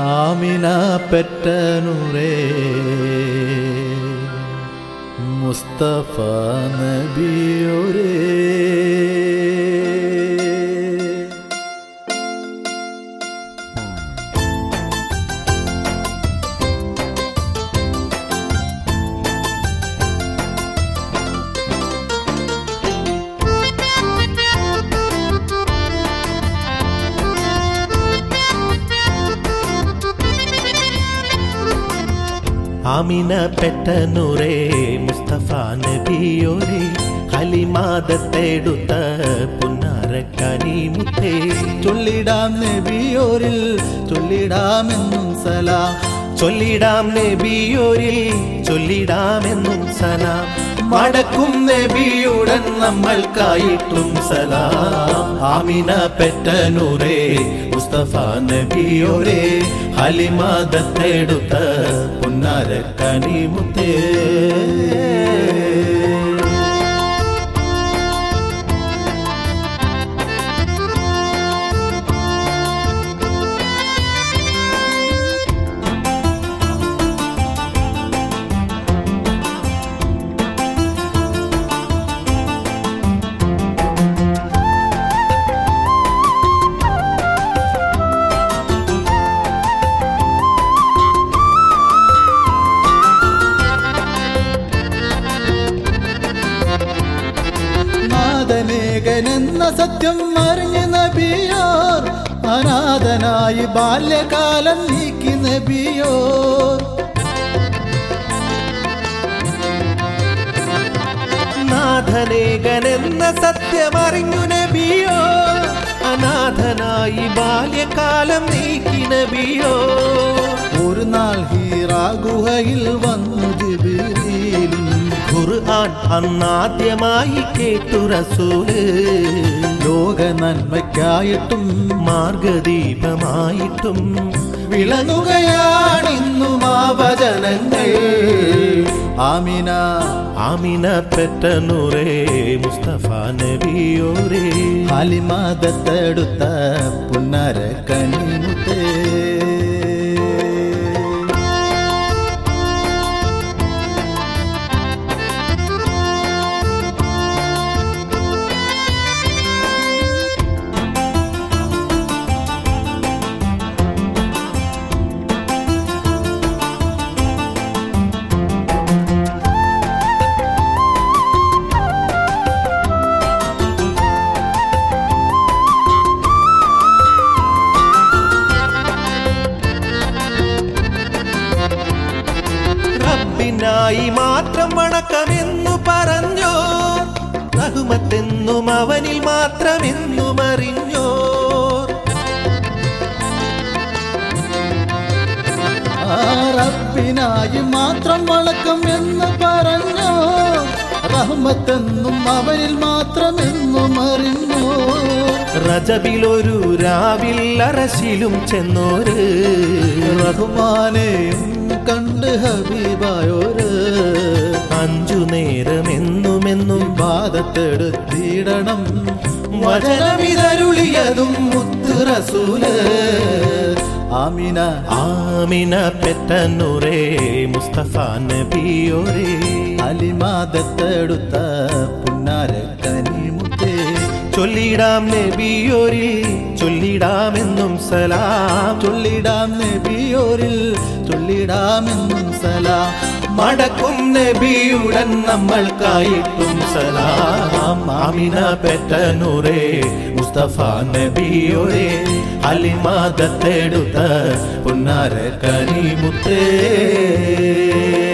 ആമിന പെറ്റനുറേ മുസ്തഫ നബിയൊരേ ആമിന പെറ്റനുറേ മുസ്തഫ നബിയോരേ ഹലിമാദത്തെടുത്ത പുന്നാരക്കനി മുത്തേ ചൊല്ലിടാം നബിയോരിൽ ചൊല്ലിടാമെന്നും സലാം ചൊല്ലിടാം നബിയോരിൽ ചൊല്ലിടാമെന്നും സലാം മടക്കും നബിയുടൻ നമ്മൾക്കായിട്ടും സലാം ആമിന പെറ്റനുറേ മുസ്തഫ നബിയോരേ ഹലിമാദത്തെടുത്ത പുന്നാരക്കനി മുത്തേ നാദനേകനെന്ന സത്യം അറിഞ്ഞ നബിയോർ അനാഥനായി ബാല്യകാലം നീക്കി നബിയോർ നാഥനേകനെന്ന സത്യമറിഞ്ഞു നബിയോ അനാഥനായി ബാല്യകാലം നീക്കി നബിയോ ഒരു നാൾ ഹീറാ ഗുഹയിൽ വന്നു ജിബിരിയിലും ഖുർആൻ അന്നാദ്യമായി കേട്ടു റസൂല് ലോക നന്മയ്ക്കായിട്ടും മാർഗദീപമായിട്ടും വിളങ്ങുകയാണിന്നും ആ വചനങ്ങൾ ആമിന ആമിന പെറ്റനുറേ മുസ്തഫ നബിയോരേ ഹാലിമാദത്തെടുത്ത പുന്നര കനിമുത്തേ റബ്ബിനായി മാത്രം വണക്കമെന്നു പറഞ്ഞോ റഹ്മത്തെന്നും അവനിൽ മാത്രമെന്നും അറിഞ്ഞോ ആ റബ്ബിനായി മാത്രം വളക്കം എന്ന് പറഞ്ഞോ റഹ്മത്തെന്നും അവനിൽ മാത്രമെന്നും അറിഞ്ഞോ റജബിലൊരു രാവിൽ അറശിലും ചെന്നോര് റഹ്മാനെയും കണ്ട് ഹബീബായോര് അഞ്ചു നേരമെന്നുമെന്നും ബാധത്തെടുത്തിടണം വചനമിതരുളിയതും മുത്ത് റസൂല് ആമിന ആമിന പെറ്റന്നുറേ മുസ്തഫ നബിയോരേ അലിമാദത്തെടുത്ത പുന്നാര കനിമുത്തേ ചൊല്ലിടാം നബിയോരിൽ ചൊല്ലിടാമെന്നും സലാം ചൊല്ലിടാം നബിയോരിൽ ചൊല്ലിടാമെന്നും സലാം മടക്കും നബിയുടൻ നമ്മൾക്കായിട്ടും സലാം ആമിന പെറ്റനുറേ മുസ്തഫ നബിയോരേ അലിമാദത്തെടുത്ത പുന്നാര കനിമുത്തേ